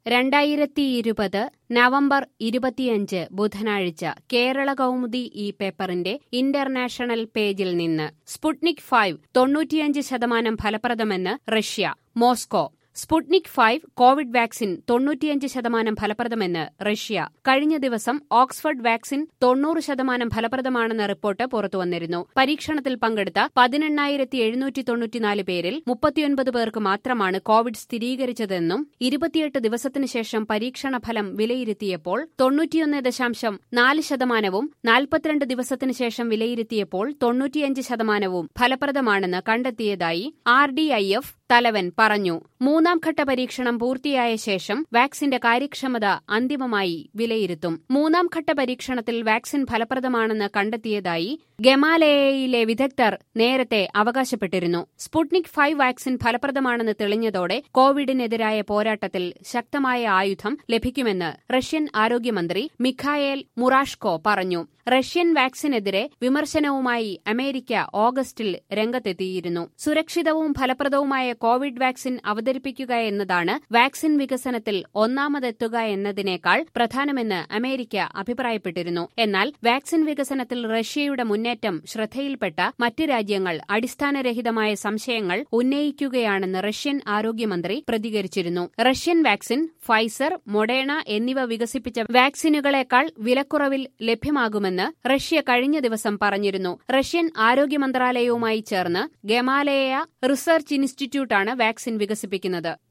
രണ്ടായിരത്തി ഇരുപത് നവംബർ ഇരുപത്തിയഞ്ച് ബുധനാഴ്ച കേരള കൗമുദി ഈ പേപ്പറിന്റെ ഇന്റർനാഷണൽ പേജിൽ നിന്ന് സ്പുട്നിക് ഫൈവ് തൊണ്ണൂറ്റിയഞ്ച് ശതമാനം ഫലപ്രദമെന്ന് Russia Moscow Sputnik five Covid vaccine തൊണ്ണൂറ്റിയഞ്ച് ശതമാനം ഫലപ്രദമെന്ന് റഷ്യ കഴിഞ്ഞ ദിവസം ഓക്സ്ഫർഡ് വാക്സിൻ തൊണ്ണൂറ് ശതമാനം ഫലപ്രദമാണെന്ന റിപ്പോർട്ട് പുറത്തുവന്നിരുന്നു പരീക്ഷണത്തിൽ പങ്കെടുത്ത പതിനെണ്ണായിരത്തി എഴുന്നൂറ്റി തൊണ്ണൂറ്റിനാല് പേരിൽ മുപ്പത്തിയൊൻപത് പേർക്ക് മാത്രമാണ് കോവിഡ് സ്ഥിരീകരിച്ചതെന്നും ഇരുപത്തിയെട്ട് ദിവസത്തിനു ശേഷം പരീക്ഷണ ഫലം വിലയിരുത്തിയപ്പോൾ തൊണ്ണൂറ്റിയൊന്ന് ദശാംശം നാല് ശതമാനവും നാൽപ്പത്തിരണ്ട് ദിവസത്തിനു ശേഷം വിലയിരുത്തിയപ്പോൾ തൊണ്ണൂറ്റിയഞ്ച് ശതമാനവും ഫലപ്രദമാണെന്ന് കണ്ടെത്തിയതായി ആർ ഡി ഐ എഫ് തലവൻ പറഞ്ഞു മൂന്നാം ഘട്ട പരീക്ഷണം പൂർത്തിയായ ശേഷം വാക്സിന്റെ കാര്യക്ഷമത അന്തിമമായി വിലയിരുത്തും മൂന്നാം ഘട്ട പരീക്ഷണത്തിൽ വാക്സിൻ ഫലപ്രദമാണെന്ന് കണ്ടെത്തിയതായി ഗമാലയയിലെ വിദഗ്ധർ നേരത്തെ അവകാശപ്പെട്ടിരുന്നു സ്പുട്നിക് ഫൈവ് വാക്സിൻ ഫലപ്രദമാണെന്ന് തെളിഞ്ഞതോടെ കോവിഡിനെതിരായ പോരാട്ടത്തിൽ ശക്തമായ ആയുധം ലഭിക്കുമെന്ന് റഷ്യൻ ആരോഗ്യമന്ത്രി മിഖായേൽ മുറാഷ്കോ പറഞ്ഞു റഷ്യൻ വാക്സിനെതിരെ വിമർശനവുമായി അമേരിക്ക ഓഗസ്റ്റിൽ രംഗത്തെത്തിയിരുന്നു സുരക്ഷിതവും ഫലപ്രദവുമായ കോവിഡ് വാക്സിൻ അവതരിപ്പിക്കുക എന്നതാണ് വാക്സിൻ വികസനത്തിൽ ഒന്നാമതെത്തുക എന്നതിനേക്കാൾ പ്രധാനമെന്ന് അമേരിക്ക അഭിപ്രായപ്പെട്ടിരുന്നു എന്നാൽ വാക്സിൻ വികസനത്തിൽ റഷ്യയുടെ മുന്നേറ്റം ശ്രദ്ധയിൽപ്പെട്ട മറ്റ് രാജ്യങ്ങൾ അടിസ്ഥാനരഹിതമായ സംശയങ്ങൾ ഉന്നയിക്കുകയാണെന്ന് റഷ്യൻ ആരോഗ്യമന്ത്രി പ്രതികരിച്ചിരുന്നു റഷ്യൻ വാക്സിൻ ഫൈസർ മൊഡേണ എന്നിവ വികസിപ്പിച്ച വാക്സിനുകളെക്കാൾ വിലക്കുറവിൽ ലഭ്യമാകുമെന്ന് റഷ്യ കഴിഞ്ഞ ദിവസം പറഞ്ഞിരുന്നു റഷ്യൻ ആരോഗ്യ മന്ത്രാലയവുമായി ചേർന്ന് ഗമാലയ റിസർച്ച് ഇൻസ്റ്റിറ്റ്യൂട്ടാണ് വാക്സിൻ വികസിപ്പിക്കുന്നത്